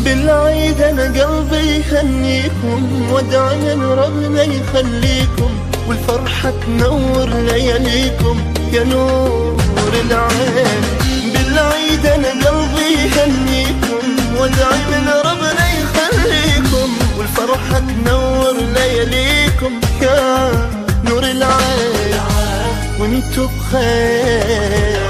بالعيد انا قلبي يهنيكم وادعي من ربنا يخليكم والفرحة تنور لياليكم يا نور العين بالعيد انا قلبي يهنيكم وادعي من ربنا يخليكم والفرحة تنور لياليكم يا نور العين وانتو بخير